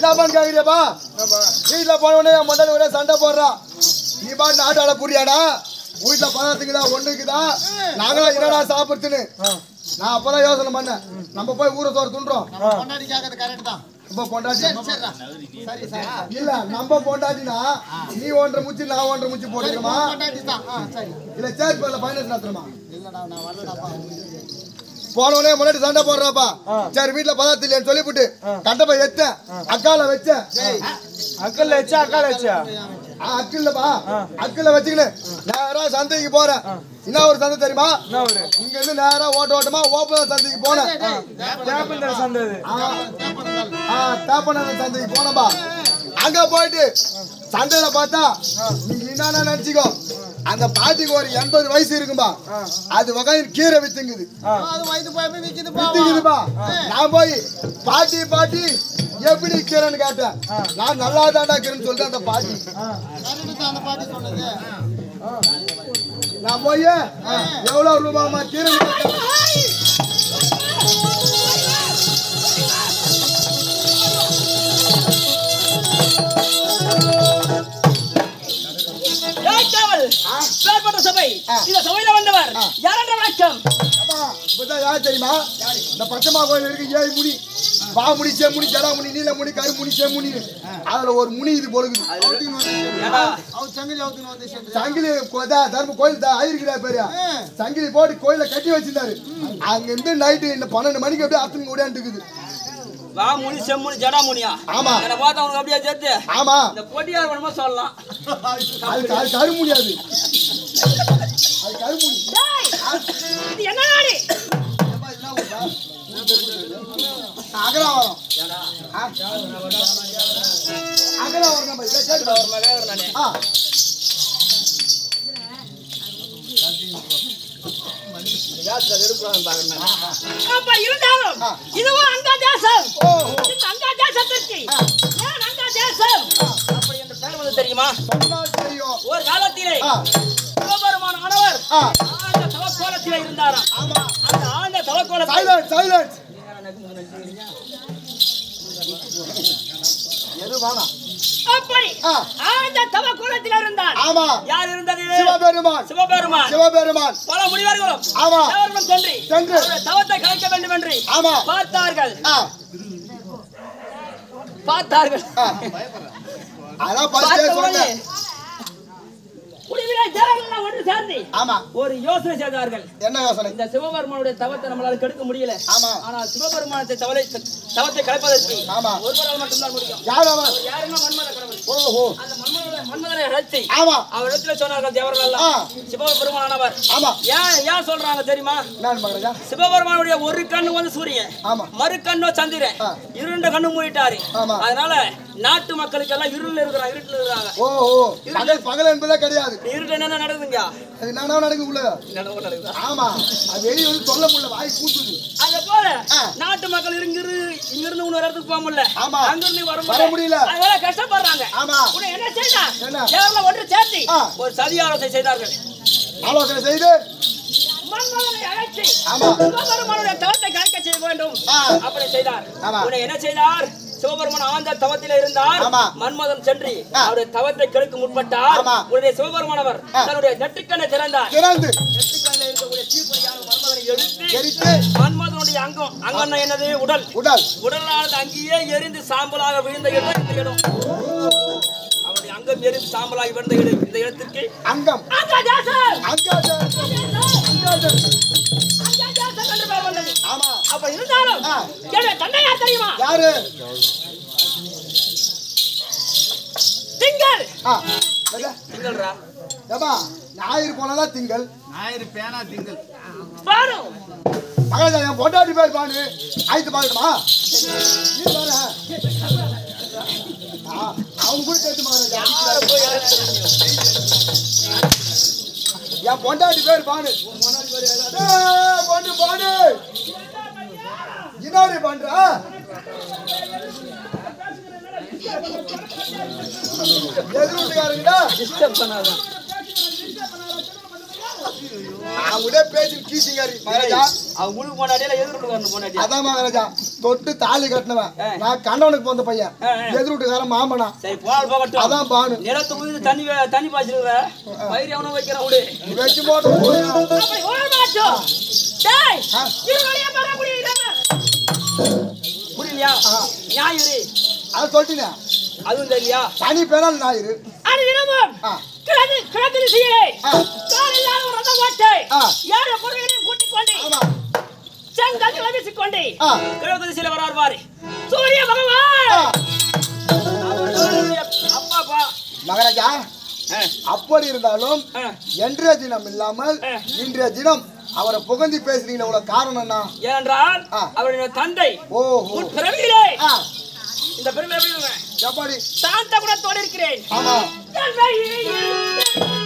என்னப்பான்னு கேக்குறியாப்பா வீட்டுல போன உடனே என் மொண்டாடி ஒரே சண்டை போடுறான் நீ பாட்டு நாட்டாட புரியாடா வீட்டுல பணத்துக்குதா ஒண்ணுக்குதா நாங்களாம் என்னடா சாப்பிடுறதுன்னு நான் அப்பதான் யோசனை பண்ணேன் நம்ம போய் ஊரை சோறு துண்டுறோம் பொண்டாட்டி கேட்கறது கரெக்ட் தான் நம்ம பொண்டாட்டி சரிடா சரி சரி இல்ல நம்ம பொண்டாட்டினா நீ ஒன்றரை முச்சி நான் ஒன்றரை முச்சி போட்டுக்கிறோமா பொண்டாட்டி தான் ஆ சரி இல்ல சேர்த்து பேர்ல ஃபைனான்ஸ் நடத்துறோமா இல்லடா நான் வரலடாப்பா போனவனே முன்னாடி சண்டை போடுறாப்பா சரி வீட்டுல பதார்த்தம் இல்லைன்னு சொல்லிவிட்டு கண்டப்பை எத்தேன் அக்கால வச்சேன் அக்கல்ல வச்சா அக்கால வச்சா ஆ, அக்கில்லப்பா அக்கில வச்சுக்கின்னு நேரா சந்தைக்கு போறேன் என்ன ஒரு சந்தை தெரியுமா என்ன ஒரு இங்க இருந்து நேரா ஓட்ட ஓட்டமா ஓப்பன் சந்தைக்கு போனேன் தேப்பந்தர சந்தது ஆ தாப்பனன் சந்தைக்கு போனப்பா அங்க போயிட்டு சந்தையில பார்த்தா நீ என்ன நினைச்சுக்கோ அந்த பாட்டிக்கு ஒரு எண்பது வயசு இருக்கும்பா அது வகையில் கீரை வித்துங்குது அது வயது போய் போய் விக்குது வித்துக்குதுப்பா நான் போய் பாட்டி பாட்டி எப்படி கீரைன்னு கேட்டேன் நான் நல்லா தாண்டா கீரைன்னு சொல்லிட்டு அந்த பாட்டி கரெக்ட் தான் அந்த பாட்டி சொன்னது நான் போய் எவ்வளவு ரூபாமா கீரை கேட்டேன் காவல் பேர்பட்ட சபை இந்த சபையில வந்தவர் யாரென்ற வணக்கம் அப்பா, இப்பதான் யார் தெரியுமா இந்த பச்சைமா கோயில் இருக்கு ஏழு முனி பா முனி சே முனி ஜடா முனி நீல முனி கரு முனி சே முனி அதுல ஒரு முனி இது பொழுது அவர் சங்கிலி அவுத்துன்னு வந்து சேர்ந்து சங்கிலி கொதா தர்ம கோயில் தான் ஆயிருக்கிறா பேரு சங்கிலி போட்டு கோயில கட்டி வச்சிருந்தாரு அங்க இருந்து நைட்டு இந்த பன்னெண்டு மணிக்கு அப்படியே அத்தனை ஓடியாண்டுக்குது வாமுனி செம்முனி ஜடாமுனியா ஆமா. என்ன பார்த்தா உனக்கு அப்படியே சேர்த்து ஆமா இந்த போட்டியார் வேணுமா சொல்லலாம் அது அது கரு முடியாது அது கரு முடி இது என்ன நாடு அகலாவரம் அகலாவரம் நம்ம இதை கேட்டு ஆ அப்ப இருந்தாலும் இதுவும் அங்க தேசம் ஓஹோ இந்த அங்க தேசத்திற்கு ஏன் அங்க தேசம் அப்படி என்ற பெயர் வந்து தெரியுமா சொன்னா தெரியும் ஒரு காலத்திலே ஆ சிவபெருமான ஆனவர் ஆ ஆழ்ந்த தவக்கோலத்திலே இருந்தாராம் ஆமா அந்த ஆழ்ந்த தவக்கோலத்தில் சைலண்ட் சைலண்ட் எது வேணாம் அப்படி ஆ. ஆழ்ந்த தவக்கோலத்தில் இருந்தார் ஆமா யார் இருந்தது சிவபெருமான் சிவபெருமான் சிவபெருமான் பல முனிவர்களும் ஆமா தேவர்களும் சென்று சென்று. அவருடைய தவத்தை கலைக்க வேண்டும் என்று ஆமா பார்த்தார்கள் ஆ பார்த்தார்கள் ஆ. அதான் ஃபர்ஸ்டே பார்த்த உடனே சொன்னேன் முடிவிலே தேவர்கள் ஒன்று சேர்ந்து ஆமா ஒரு யோசனை செய்தார்கள் என்ன யோசனை இந்த சிவபெருமானுடைய தவத்தை நம்மளால கெடுக்க முடியல ஆமா ஆனால் சிவபெருமானத்தை தவளை தவத்தை கலைப்பதற்கு ஆமா. ஒருவரால் மட்டும்தான் முடியும் யார் அவன் அவர் யாருன்னா மன்மத கடவுள் ஓஹோ அந்த மன்மதனை மன்மதனை அழைத்து ஆமா அவரிடத்துல சொன்னார்கள் தேவர்கள் ஆ. எல்லாம் சிவபெருமானவர் ஆமா ஏன் ஏன் சொல்றாங்க தெரியுமா என்ன மகராஜா சிவபெருமானுடைய ஒரு கண்ணு வந்து சூரியன் ஆமா மறு கண்ணோ சந்திரன் ஆ. இருண்ட கண்ணு மூடிட்டாரு ஆமா. அதனால நாட்டு மக்களுக்கு எல்லாம் இருள் இருக்கிறாங்க இருட்டுல இருக்கிறாங்க ஓஹோ பகல் பகல் என்பதே கிடையாது இருட்டு என்ன நடக்குதுங்க அது என்னன்னா நடக்குள்ள நடவு நடக்குதா ஆமா அது வெளிய வந்து சொல்ல முடியல வாய் கூட்டுது அத போல ஆ. நாட்டு மக்கள் இங்கிரு இங்கிருந்து இன்னொரு இடத்துக்கு போக முடியல ஆமா. அங்கிருந்து வர வர முடியல. அதனால கஷ்டப்படுறாங்க ஆமா உன்னை என்ன செய்தா என்ன? தேவர்கள் ஒன்று சேர்த்து ஆ. ஒரு சதி ஆலோசனை செய்தார்கள் ஆலோசனை செய்து மன்மதனை அழைத்து ஆமா. சிவபெருமானுடைய தவத்தை கலைக்க செய்ய வேண்டும் ஆ. அப்படி செய்தார் ஆமா. உன்னை என்ன செய்தார் சிவபெருமான் ஆழ்ந்த தவத்திலே இருந்தார் ஆமா. மன்மதன் சென்று ஆ. அவருடைய தவத்தை கெடுக்க முற்பட்டார் ஆமா. உன்னுடைய சிவபெருமானவர் ஆ. தன்னுடைய நெட்டுக்கண்ணை திறந்தார் திறந்து நெட்டுக்கண்ணில் இருக்கக்கூடிய தீப்பொறியான மன்மதனை எடுத்து எரித்து மன்மதனுடைய அங்கம் அங்கம்னா என்னது உடல் உடல் உடலானது அங்கேயே எரிந்து சாம்பலாக விழுந்த இடம் இந்த இடம் அவருடைய அங்கம் எரிந்து சாம்பலாகி விழுந்த இடம் இந்த இடத்திற்கு அங்கம் அங்கஜாசம் அங்காஜம் அங்காஜம் அங்கஜாசம் என்று பெயர் வந்தது ஆமா அப்ப இருந்தாலும் ஆ. என்னுடைய தந்தை யார் தெரியுமா யாரு திங்கள் ஆ என்னது? திங்கள்ரா ஏப்பா ஞாயிறு போனதான் திங்கள் ஞாயிறு பேனா திங்கள் பாரு மகாராஜா என் பொண்டாட்டி பேர் பானு ஆயிட்டு பாக்கட்டுமா நீ பாரு ஆ, அவங்க கூட சேர்த்து மகாராஜா என் பொண்டாட்டி பேர் பானு ஏய், பொண்ணு பானு என்னடி பண்ற எதிர்ட்டுக்காரங்கடா டிஸ்டர்ப் பண்ணாத அவங்களே பேசி கீசிங்காரி மகாராஜா அவங்க முழு போனாடியில எதிர்ப்பு வரணும் போனாடி அதான் மகாராஜா தொட்டு தாலி கட்டினவன் ஆ. நான் கண்டவனுக்கு பிறந்த பையன் ஆ, ஆ. எதிர் வீட்டுக்காரன் மாமனா சரி போல் போகட்டும் அதான் பானு நிலத்து உயிர் தண்ணி வே- தண்ணி பாய்ச்சிருக்கிற பயிர் எவனோ வைக்கிறான் விடு வச்சு போட்டு போயா. அப்படி ஓட மாட்டோம் டேய் ஆ. இரு வழியா பார்க்கக்கூடிய இடமா புரியலையா ஆ. ஞாயிறு அது சொல்லிட்டீங்க அதுவும் தெரியலையா சனி பேனால் ஞாயிறு அது தினமும் ஆ. கிழக்கு கிழக்கு திசையிலே ஆ. கால் இல்லாத ஒரு ரதம் ஓட்டை ஆ. ஏழு பொருள்களையும் கூட்டிக் கொண்டு ஆமா செங்கல் வீசிக்கொண்டு ஆ கிழக்கு திசையில வராரு பாரு சூரிய பகவான் ஆ. அவருடைய அப்பாப்பா மகாராஜா ஆ, அப்படி இருந்தாலும் ஆ. இன்றைய தினம் இல்லாமல் ஆ. இன்றைய தினம் அவரை புகழ்ந்து பேசுறீங்க இவ்வளவு காரணம் என்ன ஏனென்றால் ஆ. அவருடைய தந்தை ஓஹோ உன் பிறவியிலே ஆ இந்த பிறவி எப்படி இருந்தேன்? எப்படி சாந்த குணத்தோடு இருக்கிறேன் ஆமா என் வழியில்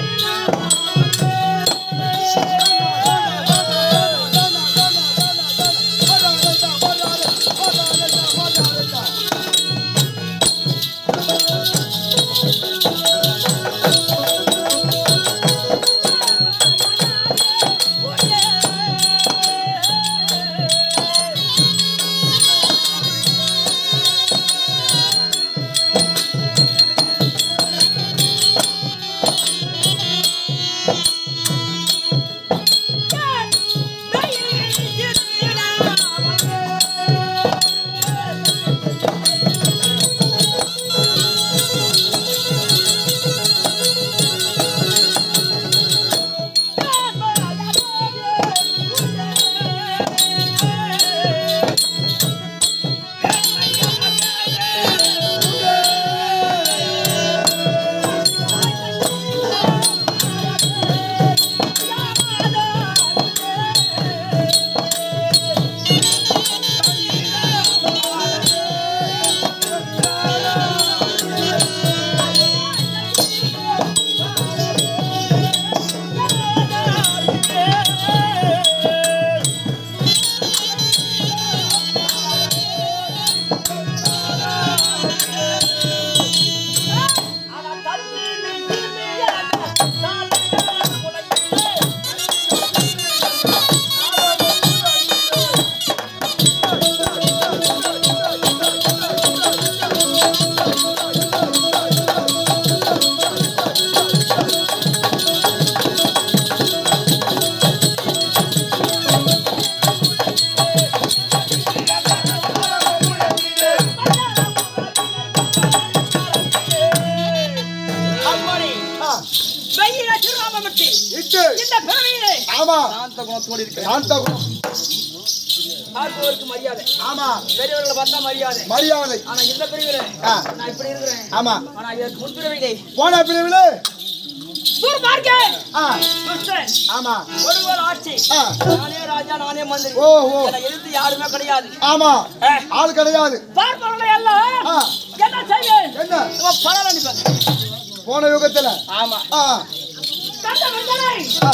அப்படி ஆ, வெயில திருநாமமிட்டு இட்டு இந்த பிறவியிலே ஆமா சாந்த குணத்தோடு இருக்கிறேன் சாந்த குணம் பார்ப்பவருக்கு மரியாதை ஆமா பெரியவர்களை பார்த்தா மரியாதை மரியாதை ஆனா இந்த பிரிவில ஆ. நான் இப்படி இருக்கிறேன் ஆமா ஆனா இதற்கு முன் பிரிவிலே போன பிரிவுல துர்மார்க்கன் ஆ துஷ்டன் ஆமா ஒருவர் ஆட்சி ஆ நானே ராஜா நானே மந்திரி ஓ ஓ என்னை எதிர்த்து யாருமே கிடையாது ஆமா ஆ. ஆள் கிடையாது பார்ப்பவர்களை எல்லாம் ஆ என்ன செய்வேன் என்ன இவன் பரவாயில்ல நிப்பேன். போன யுகத்துல ஆமா ஆ கண்ட வெந்தனை ஆ.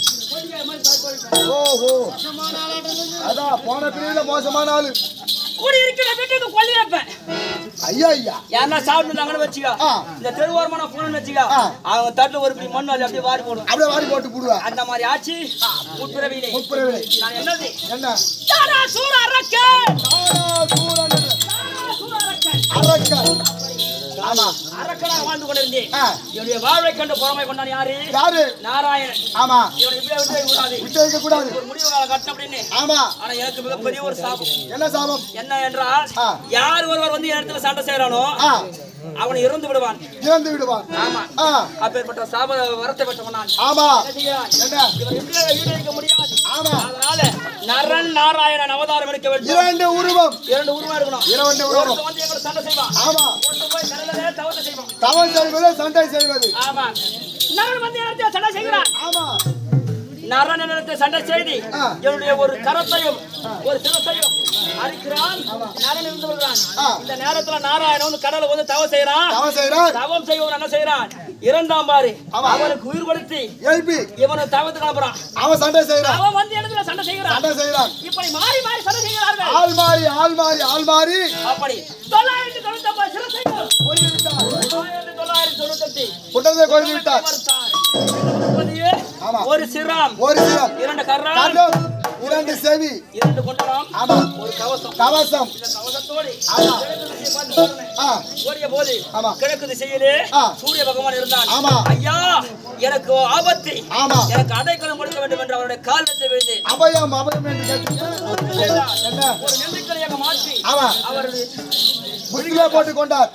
ஓஹோ அதான் போன பிரிவுல மோசமான ஆளு கூடியிருக்கிற வீட்டுக்கு கொல்லி வைப்பேன் ஐயா ஐயா யாருன்னா சாப்பிட்டுருந்தாங்கன்னு வச்சுக்கோ ஆ. இந்த தெருவோரமான போனன்னு வச்சுக்கோ ஆ. அவங்க தட்டுல ஒரு இப்படி மண் அது அப்படியே வாரி போடும் அப்படியே வாரி போட்டு போடுவா அந்த மாதிரி ஆட்சி முற்பிறவிலே முற்பிறவிலே நான் என்னது என்ன தாரா சூர அரக்கன் தாரா சூரன் தாரா சூர அரக்கன் அரக்கன் ஆமா அரக்கனாக வாழ்ந்து கொண்டிருந்தேன் ஆ. என்னுடைய வாழ்வை கண்டு பொறாமை கொண்டான் யாரு யாரு நாராயணன் ஆமா இவனை இப்படியே விட்டு வைக்க கூடாது விட்டு வைக்க கூடாது ஒரு முடிவு காலம் கட்டணும் அப்படின்னு ஆமா ஆனா எனக்கு மிகப்பெரிய ஒரு சாபம் என்ன சாபம் என்ன என்றால் ஆ. யார் ஒருவர் வந்து என் இடத்துல சண்டை செய்யறானோ ஆ அவனை இறந்து விடுவான் இறந்து விடுவான் ஆமா ஆ அப்பேற்பட்ட சாப வரத்தை பெற்றவன் நான் ஆமா என்ன செய்கிறான் என்ன இவன் எப்படியே ஈடடிக்க முடியாது ஆமா அதனால நரன் நாராயணன் அவதாரம் எடுக்க வேண்டும் இரண்டு உருவம் இரண்டு உருவம் எடுக்கணும் இரண்டு உருவம் ஒருத்தன் வந்து எங்களை சண்டை செய்வான் ஆமா ஒருத்தன் போய் கடலிலே தவறு செய்வான் தவம் செய்வது சண்டை செய்வது ஆமா நரன் வந்து இடத்தில் சண்டை செய்கிறான் ஆமா நரன் என்னிடத்தில் சண்டை செய்து ஆ. என்னுடைய ஒரு கரத்தையும் ஒரு சிரத்தையும் அழிக்கிறான் நரன் இருந்து விடுறான் ஆ. இந்த நேரத்துல நாராயணன் வந்து கடலை வந்து தவம் செய்யறான் தவம் செய்கிறார் தவம் செய்வன் என்ன செய்யறான் இரண்டாம் பாரு ஆமா. அவனுக்கு உயிர் கொடுத்து எழுப்பி இவனை தவத்துக்கு அனுப்புறான் அவன் சண்டை செய்கிறான் அவன் வந்து இடத்துல சண்டை செய்கிறான் சண்டை செய்கிறான் இப்படி மாறி மாறி சண்டை செய்கிறார்கள் ஆள் மாறி ஆள் மாறி ஆள் மாறி அப்படி தொள்ளாயிரத்தி தொண்ணூத்தி ஒன்பது சிறுத்தைகள் கொண்டு விட்டார் ஆயிரத்தி தொள்ளாயிரத்தி தொண்ணூத்தி குற்றத்தை கொண்டு விட்டார் ஆமா ஆமா. ஒரு சிரம் ஒரு சிரம் இரண்டு கர்ரம் கண்டம் இரண்டு செவி இரண்டு கொண்டலாம் ஆமா ஒரு கவசம் கவசம் இந்த கவசத்தோடு ஆமா. கிழக்கு திசையை பார்த்து போறேன். ஆ ஓடிய போது ஆமா. கிழக்கு திசையிலே ஆ. சூரிய பகவான் இருந்தான் ஆமா. ஐயா எனக்கு ஆபத்து ஆமா எனக்கு அடைக்கலம் கொடுக்க வேண்டும் என்று அவருடைய காலத்தை விழுந்தேன் அபயம் அபயம் என்று கேட்டீங்க என்ன ஒரு நெல்லிக்கலையாக மாற்றி ஆமா அவர் முதுகிலே போட்டு கொண்டார்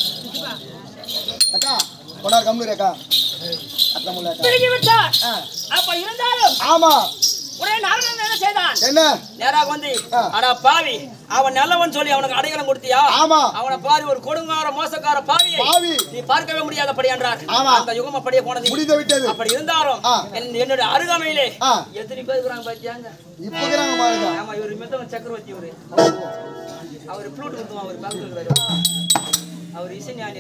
அக்கா கொண்டார் கம்முரு அக்கா அத்தமுள்ள அக்கா திரும்பி விட்டார் ஆ. அப்ப இருந்தாலும் ஆமா உடனே நாரணன் என்ன செய்தான் என்ன நேராக வந்து ஆ. அடா பாவி அவன் நல்லவன் சொல்லி அவனுக்கு அடைக்கலம் கொடுத்தியா ஆமா அவனை பாரு ஒரு கொடுங்கார மோசக்கார பாவியை பாவி நீ பார்க்கவே முடியாதபடி என்றார் ஆமா. அந்த யுகம் அப்படியே போனது முடிந்து விட்டது அப்படி இருந்தாலும் ஆ. என்- என்னுடைய அருகாமையிலே ஆ எத்தனை பேர் இருக்கிறாங்க பாத்தியாங்க இப்ப இருக்கிறாங்க பாருங்க ஆமா இவர் மித்தவன் சக்கரவர்த்தி இவரு அவர் ஃப்ளூட் குத்துவான் அவர் பேங்க் இருக்கிறாரு அவர் இசைஞானி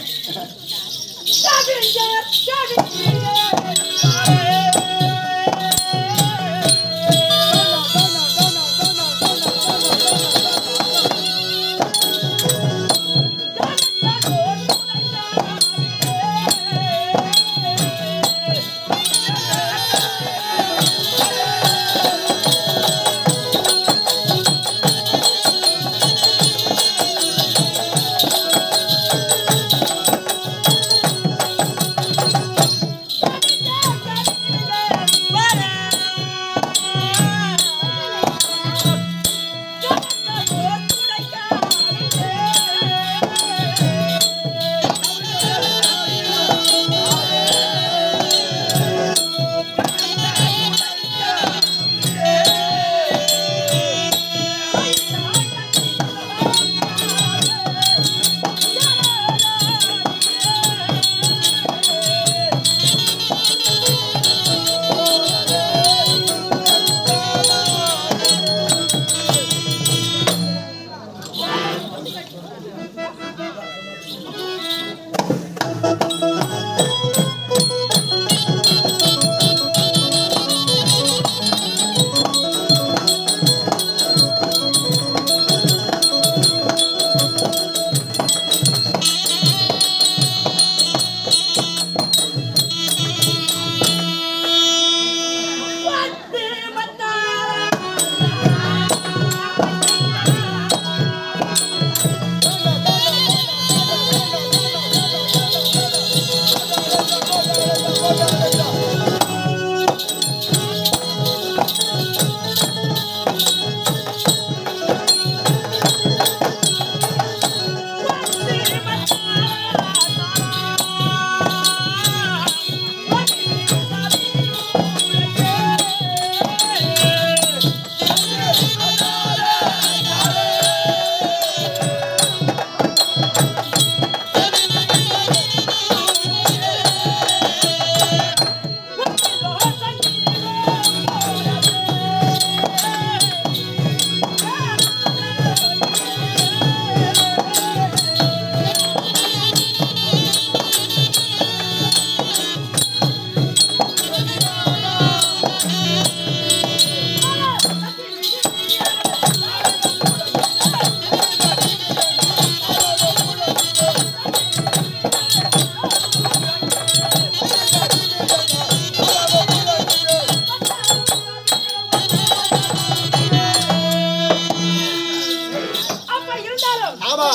அப்ப இருந்தாலும் ஆமா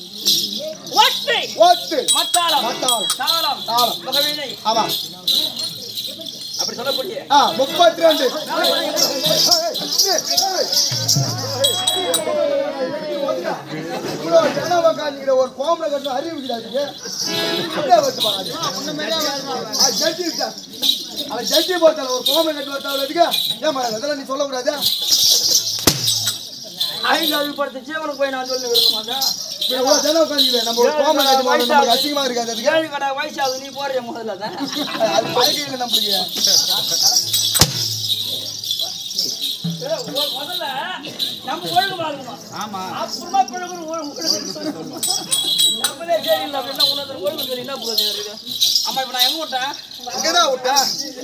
ஒற்றை ஓத்து மத்தாளம் மத்தாளம். தாளம் தாளம். முகவீணை ஆமா அப்படி சொல்லக்கூடிய ஆ முப்பத்தி ரெண்டு இவ்வளோ ஜனம் உக்காந்துக்கிற ஒரு கோமலை கட்டணும் அறிவு கிடையாது அப்படியே வச்சு பாக்காது அது ஜட்ஜி சார் அவன் ஜட்ஜி போட்டால ஒரு கோமலை கட்டு வரத்தாவில் அதுக்கு ஏமா அதெல்லாம் நீ சொல்லக்கூடாது ஐந்து அறிவுப்படுத்த ஜீவனுக்கு போய் நான் சொல்லி விரும்பமாட்டா இவ்வளோ ஜனம் உட்காந்துக்கிறேன் நம்ம ஒரு கோமலை கட்டு போடுறது நமக்கு அசிங்கமா இருக்காது அதுக்கு ஏழு கடை வயசாகுது நீ போறிய முதல்ல தான் அது பழக்கையில் நம்மளுக்கு ஏய், ஒ- முதல்ல நம்ம ஒழுங்கு இருக்கணும் ஆமா அப்புறமா பிறகு ஒழுங்கு சொல்லணும் நம்மளே சரியில்லை அப்படின்னா உனக்கு ஒழுங்கு சொல்லி என்ன போகுது இருக்கு அம்மா இப்ப நான் எங்க விட்டேன் இங்கதான் விட்டேன்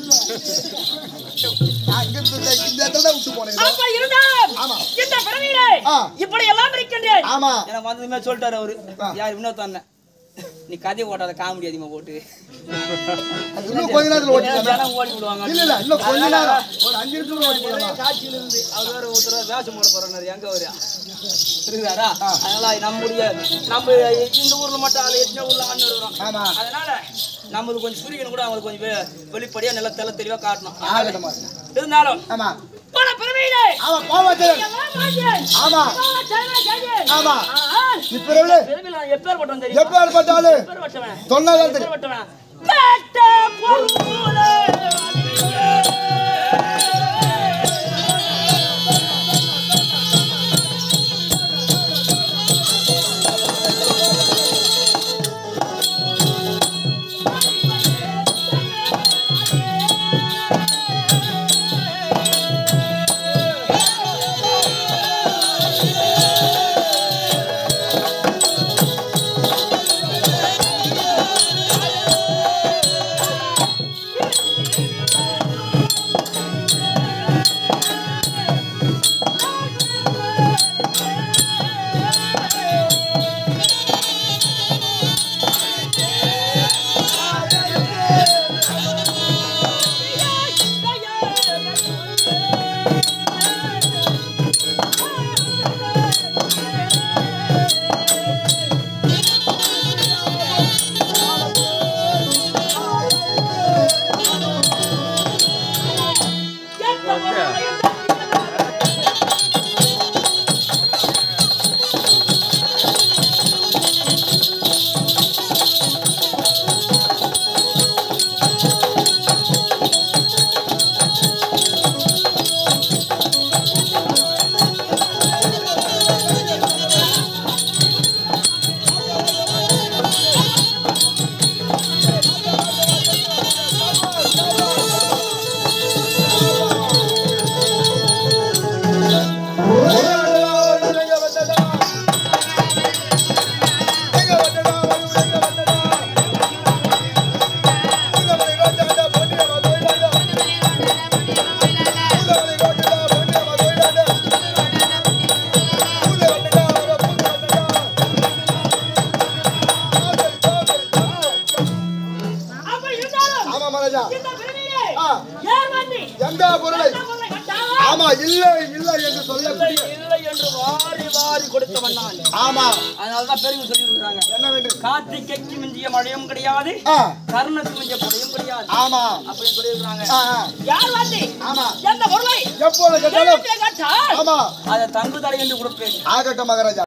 நான் இங்க இருந்து இந்த இடத்துல தான் விட்டு போனேன் இதோ. அப்ப இருந்தாலும் ஆமா. இந்த பிறவியிலே ஆ. இப்படி எல்லாம் இருக்கின்றேன் ஆமா எனக்கு வந்ததுமே சொல்லிட்டாரு அவரு ஆ. யார் இன்னொருத்தன் நீ கதை ஓட்டாத காமெடி அதிகமா போட்டு இன்னும் கொஞ்ச நேரத்துல ஓட்டிக்கலாம் ஜனம் ஓடி விடுவாங்க இல்ல இல்ல இன்னும் கொஞ்ச நேரம் ஒரு அஞ்சு நிமிஷம் ஓட்டி நிறைய போடலாம் காட்சியில இருந்து அவர் வேற ஒருத்தர் வேஷம் போட போறாரு எங்க அவரு இருக்குதாரா அதனால நம்முடைய நம்ம இந்த ஊர்ல மட்டும் ஆளு எத்தனை ஊர்ல ஆண்டு வருவோம் ஆமா அதனால நம்மளுக்கு கொஞ்சம் சூரியன் கூட அவங்களுக்கு கொஞ்சம் வெ- வெளிப்படையா நல்லா தெள்ள தெளிவா காட்டணும் ஆகட்டுமா இருந்தாலும் ஆமா போன பிறவியிலே ஆமா பாவாச்சரன் எல்லாம் மாட்டேன் ஆமா தலைமை செய்தேன் ஆமா ஆனால் இப்ப எவ்வளவு பிறவில நான் எப்பேற்பட்டவன் தெரியும் எப்ப ஏற்பட்டாலும் எப்பேற்பட்டவன் சொன்னதான் தெரியும் எப்பேற்பட்டவன் கேட்ட பொருளே அப்படி இருந்தாலும் ஆமா மகாராஜா இந்த பிறவியிலே ஆ, ஏர் வந்து எந்த பொருளை இந்த பொருளை கட்டாமல் ஆமா இல்லை இல்லை என்று சொல்லக்கூடிய இல்லை என்று வாரி வாரி கொடுத்தவன் நான் ஆமா அதனாலதான் பெருமை சொல்லி இருக்காங்க என்னவென்று கார்த்திகைக்கு மிஞ்சிய மழையும் கிடையாது ஆ, கர்ணத்துக்கு மிஞ்சிய கொடையும் கிடையாது ஆமா அப்படின்னு சொல்லியிருக்காங்க ஆ, ஆ, யார் வந்து ஆமா எந்த பொருளை எப்பொழுது கேட்டாலும் கேட்டால் ஆமா அதை தங்கு தடை என்று கொடுப்பேன் ஆகட்டும் மகாராஜா